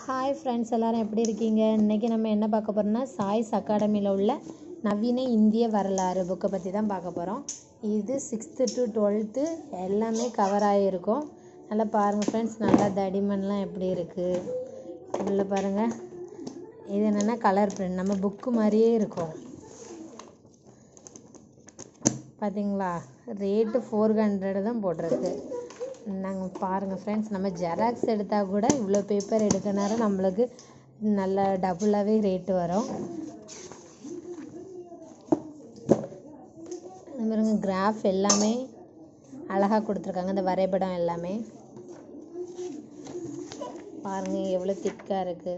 hi friends எல்லாரும் எப்படி இருக்கீங்க இன்றைக்கி நம்ம என்ன பார்க்க போகிறோம்னா சாய்ஸ் அகாடமியில் உள்ள நவீன இந்திய வரலாறு புக்கை பற்றி தான் பார்க்க போகிறோம் இது சிக்ஸ்த்து டு டுவெல்த்து எல்லாமே கவர் ஆகிருக்கும் நல்லா பாருங்கள் ஃப்ரெண்ட்ஸ் நல்லா தடிமன்லாம் எப்படி இருக்குது உள்ள பாருங்கள் இது என்னென்னா கலர் பிரிண்ட் நம்ம புக்கு மாதிரியே இருக்கும் பார்த்தீங்களா ரேட்டு ஃபோர் ஹண்ட்ரடு தான் போட்டிருக்கு நாங்கள் பாருங்கள் ஃப்ரெண்ட்ஸ் நம்ம ஜெராக்ஸ் எடுத்தால் கூட இவ்வளோ பேப்பர் எடுக்க நேரம் நம்மளுக்கு நல்ல டபுளாகவே ரேட்டு வரும் அது பாருங்க கிராஃப் எல்லாமே அழகாக கொடுத்துருக்காங்க இந்த வரைபடம் எல்லாமே பாருங்கள் எவ்வளோ திக்காக இருக்குது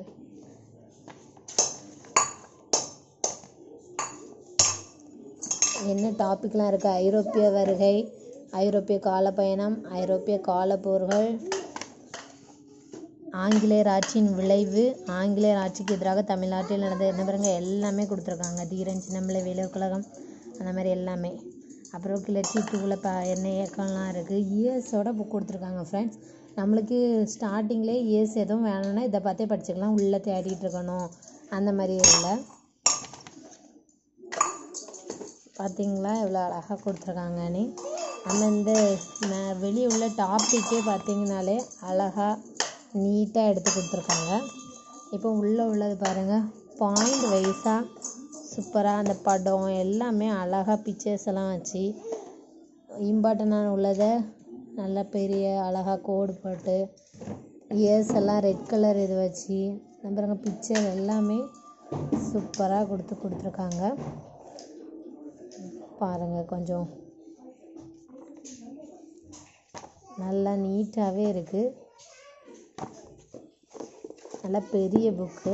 என்ன டாபிக்லாம் இருக்குது ஐரோப்பிய வருகை ஐரோப்பிய காலப்பயணம் ஐரோப்பிய காலப்போர்கள் ஆங்கிலேயர் ஆட்சியின் விளைவு ஆங்கிலேயர் ஆட்சிக்கு எதிராக தமிழ்நாட்டில் நடந்த என்ன பாருங்க எல்லாமே கொடுத்துருக்காங்க தீரன் சின்னம்பிள்ளை வேலூர் கழகம் அந்த மாதிரி எல்லாமே அப்புறம் கிளர்ச்சி டூவில் ப என்ன இயக்கம்லாம் இருக்குது இயர்ஸோட புக் கொடுத்துருக்காங்க ஃப்ரெண்ட்ஸ் நம்மளுக்கு ஸ்டார்டிங்லேயே இயர்ஸ் எதுவும் வேணும்னா இதை பார்த்தே படிச்சுக்கலாம் உள்ளே தேடிட்டு இருக்கணும் அந்த மாதிரி இல்லை பார்த்தீங்களா எவ்வளோ அழகாக கொடுத்துருக்காங்கன்னு நம்ம இந்த ந- வெளியே உள்ள டாப்பிக்கே பார்த்தீங்கனாலே அழகாக நீட்டாக எடுத்து கொடுத்துருக்காங்க இப்போ உள்ளே உள்ளது பாருங்கள் பாயிண்ட் வைஸாக சூப்பராக அந்த படம் எல்லாமே அழகாக பிக்சர்ஸ் எல்லாம் வச்சு இம்பார்ட்டண்டான உள்ளதை நல்ல பெரிய அழகாக கோடு போட்டு இயர்ஸ் எல்லாம் ரெட் கலர் இது வச்சு பாருங்க பிக்சர் எல்லாமே சூப்பராக கொடுத்து கொடுத்துருக்காங்க பாருங்கள் கொஞ்சம் நல்லா நீட்டாகவே இருக்குது நல்லா பெரிய புக்கு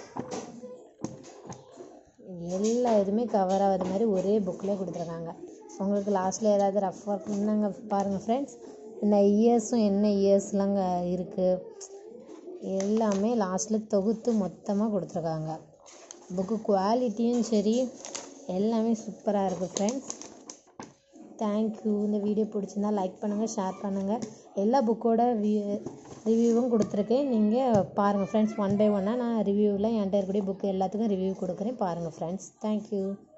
எல்லா இதுவுமே கவர் ஆகாத மாதிரி ஒரே புக்கிலே கொடுத்துருக்காங்க உங்களுக்கு லாஸ்ட்டில் ஏதாவது ரஃப் ஒர்க் என்னங்க பாருங்கள் ஃப்ரெண்ட்ஸ் இந்த இயர்ஸும் என்ன இயர்ஸ்லாம் இருக்குது எல்லாமே லாஸ்ட்டில் தொகுத்து மொத்தமாக கொடுத்துருக்காங்க புக்கு குவாலிட்டியும் சரி எல்லாமே சூப்பராக இருக்குது ஃப்ரெண்ட்ஸ் தேங்க்யூ இந்த வீடியோ பிடிச்சிருந்தா லைக் பண்ணுங்கள் ஷேர் பண்ணுங்கள் எல்லா புக்கோட ரிவ்யூவும் கொடுத்துருக்கேன் நீங்கள் பாருங்கள் ஃப்ரெண்ட்ஸ் ஒன் பை ஒன்னாக நான் ரிவ்யூவில் என்கிட்ட இருக்கக்கூடிய புக்கு எல்லாத்துக்கும் ரிவ்யூ கொடுக்குறேன் பாருங்கள் ஃப்ரெண்ட்ஸ் தேங்க்யூ